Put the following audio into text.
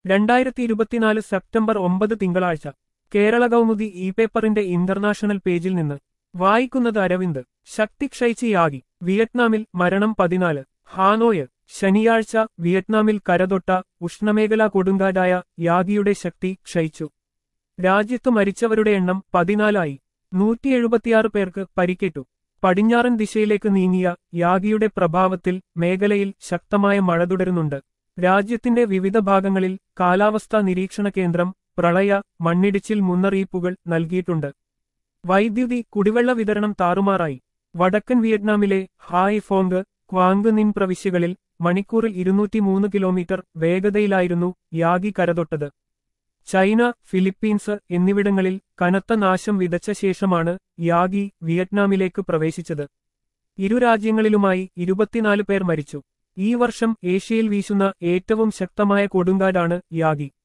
രണ്ടായിരത്തി ഇരുപത്തിനാല് സെപ്റ്റംബർ ഒമ്പത് തിങ്കളാഴ്ച കേരള കൗമുദി ഇ പേപ്പറിന്റെ ഇന്റർനാഷണൽ പേജിൽ നിന്ന് വായിക്കുന്നത് അരവിന്ദ് ശക്തി ക്ഷയിച്ച് യാഗി വിയറ്റ്നാമിൽ മരണം പതിനാല് ഹാനോയ് ശനിയാഴ്ച വിയറ്റ്നാമിൽ കരതൊട്ട ഉഷ്ണമേഖലാ കൊടുങ്കാറ്റായ യാഗിയുടെ ശക്തി ക്ഷയിച്ചു രാജ്യത്തു മരിച്ചവരുടെ എണ്ണം പതിനാലായി നൂറ്റി എഴുപത്തിയാറ് പേർക്ക് പരിക്കേറ്റു പടിഞ്ഞാറൻ ദിശയിലേക്ക് നീങ്ങിയ യാഗിയുടെ പ്രഭാവത്തിൽ മേഖലയിൽ ശക്തമായ മഴ തുടരുന്നുണ്ട് രാജ്യത്തിന്റെ വിവിധ ഭാഗങ്ങളിൽ കാലാവസ്ഥാ നിരീക്ഷണ കേന്ദ്രം പ്രളയ മണ്ണിടിച്ചിൽ മുന്നറിയിപ്പുകൾ നൽകിയിട്ടുണ്ട് വൈദ്യുതി കുടിവെള്ള വിതരണം താറുമാറായി വടക്കൻ വിയറ്റ്നാമിലെ ഹായ് ഫോങ് ക്വാങ് നിൻ പ്രവിശ്യകളിൽ മണിക്കൂറിൽ ഇരുന്നൂറ്റിമൂന്ന് കിലോമീറ്റർ വേഗതയിലായിരുന്നു യാഗി കരതൊട്ടത് ചൈന ഫിലിപ്പീൻസ് എന്നിവിടങ്ങളിൽ കനത്ത നാശം വിതച്ച ശേഷമാണ് യാഗി വിയറ്റ്നാമിലേക്ക് പ്രവേശിച്ചത് ഇരു രാജ്യങ്ങളിലുമായി ഇരുപത്തിനാല് പേർ മരിച്ചു ഈ വർഷം ഏഷ്യയിൽ വീശുന്ന ഏറ്റവും ശക്തമായ കൊടുങ്കാറ്റാണ് യാഗി